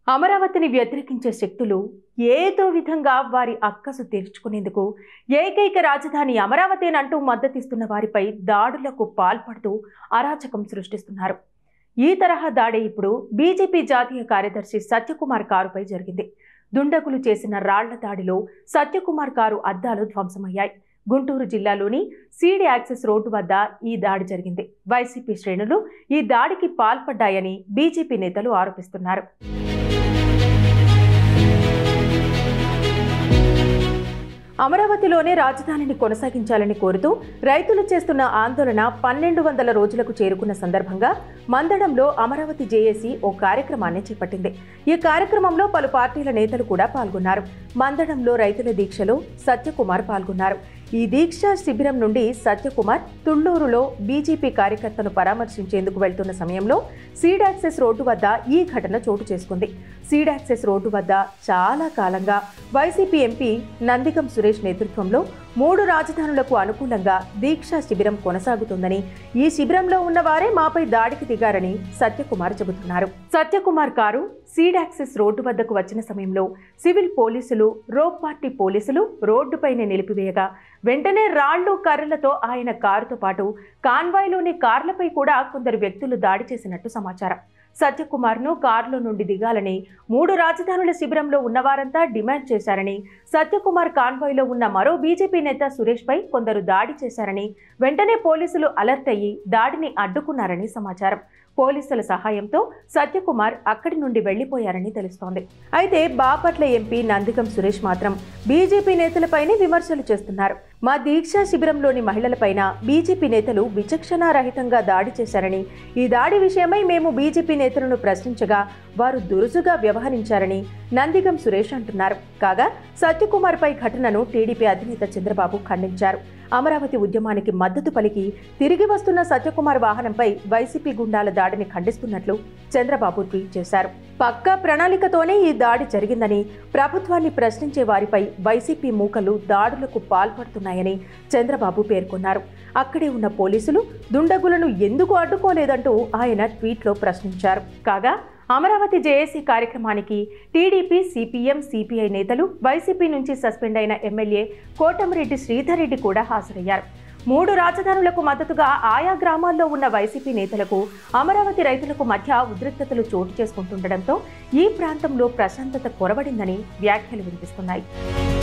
అమరావతిని వ్యతిరేకించే శక్తులు ఏదో విధంగా వారి అక్కసు తీర్చుకునేందుకు ఏకైక రాజధాని అమరావతేనంటూ మద్దతిస్తున్న వారిపై దాడులకు పాల్పడుతూ అరాచకం సృష్టిస్తున్నారు ఈ తరహా దాడి ఇప్పుడు బీజేపీ జాతీయ కార్యదర్శి సత్యకుమార్ కారుపై జరిగింది దుండగులు చేసిన రాళ్ల దాడిలో సత్యకుమార్ కారు అద్దాలు ధ్వంసమయ్యాయి గుంటూరు జిల్లాలోని సీడీ యాక్సెస్ రోడ్డు వద్ద ఈ దాడి జరిగింది వైసీపీ శ్రేణులు ఈ దాడికి పాల్పడ్డాయని బీజేపీ నేతలు ఆరోపిస్తున్నారు అమరావతిలోనే రాజధానిని కొనసాగించాలని కోరుతూ రైతులు చేస్తున్న ఆందోళన పన్నెండు వందల రోజులకు చేరుకున్న సందర్భంగా మందడంలో అమరావతి జేఏసీ ఓ కార్యక్రమాన్ని చేపట్టింది ఈ కార్యక్రమంలో పలు పార్టీల నేతలు కూడా పాల్గొన్నారు మందడంలో రైతుల దీక్షలో సత్యకుమార్ పాల్గొన్నారు ఈ దీక్ష శిబిరం నుండి సత్యకుమార్ తుళ్లూరులో బీజేపీ కార్యకర్తను పరామర్శించేందుకు వెళ్తున్న సమయంలో సీడ్ యాక్సెస్ రోడ్డు వద్ద ఈ ఘటన చోటు చేసుకుంది సీడ్ యాక్సెస్ రోడ్డు వద్ద చాలా కాలంగా వైసీపీ ఎంపీ నందిగం సురేష్ నేతృత్వంలో మూడు రాజధానులకు అనుకూలంగా దీక్షా శిబిరం కొనసాగుతుందని ఈ శిబిరంలో ఉన్న వారే మాపై దాడికి దిగారని సత్యకుమార్ చెబుతున్నారు Satyakumar car seed access road వద్దకు వచ్చిన సమయంలో సివిల్ పోలీసులు రోప్ పార్టీ పోలీసులు రోడ్డుపైనే నిలిపివేయగా వెంటనే రాళ్లు కర్రలతో ఆయన కారుతో పాటు కాన్వాయ్లోని కార్లపై కూడా కొందరు వ్యక్తులు దాడి చేసినట్టు సమాచారం సత్యకుమార్ను కారులో నుండి దిగాలని మూడు రాజధానుల శిబిరంలో ఉన్నవారంతా డిమాండ్ చేశారని సత్యకుమార్ కాన్వాయ్లో ఉన్న మరో బీజేపీ నేత సురేష్పై కొందరు దాడి చేశారని వెంటనే పోలీసులు అలర్ట్ అయ్యి దాడిని అడ్డుకున్నారని సమాచారం పోలీసుల సహాయంతో సత్యకుమార్ అక్కడి నుండి వెళ్లిపోయారని తెలుస్తోంది అయితే బాపట్ల ఎంపీ నందిగం సురేష్ మాత్రం బీజేపీ నేతలపైనే విమర్శలు చేస్తున్నారు మా దీక్షా శిబిరంలోని మహిళలపైన బీజేపీ నేతలు విచక్షణారహితంగా దాడి చేశారని ఈ దాడి విషయమై మేము బీజేపీ నేతలను ప్రశ్నించగా వారు దురుసుగా వ్యవహరించారని నందిగం సురేష్ అంటున్నారు కాగా సత్యకుమార్పై ఘటనను టీడీపీ అధినేత చంద్రబాబు ఖండించారు అమరావతి ఉద్యమానికి మద్దతు పలికి తిరిగి వస్తున్న సత్యకుమార్ వాహనంపై వైసీపీ గుండాల దాడిని ఖండిస్తున్నట్లు చంద్రబాబు ట్వీట్ చేశారు పక్కా ప్రణాళికతోనే ఈ దాడి జరిగిందని ప్రభుత్వాన్ని ప్రశ్నించే వారిపై వైసీపీ మూకలు దాడులకు పాల్పడుతున్నాయని చంద్రబాబు పేర్కొన్నారు అక్కడే ఉన్న పోలీసులు దుండగులను ఎందుకు అడ్డుకోలేదంటూ ఆయన ట్వీట్లో ప్రశ్నించారు కాగా అమరావతి జేఏసీ కార్యక్రమానికి టీడీపీ సిపిఎం సిపిఐ నేతలు వైసీపీ నుంచి సస్పెండ్ అయిన ఎమ్మెల్యే కోటమిరెడ్డి శ్రీధర్ రెడ్డి కూడా హాజరయ్యారు మూడు రాజధానులకు మద్దతుగా ఆయా గ్రామాల్లో ఉన్న వైసీపీ నేతలకు అమరావతి రైతులకు మధ్య ఉద్రిక్తతలు చోటు చేసుకుంటుండటంతో ఈ ప్రాంతంలో ప్రశాంతత కొరవడిందని వ్యాఖ్యలు వినిపిస్తున్నాయి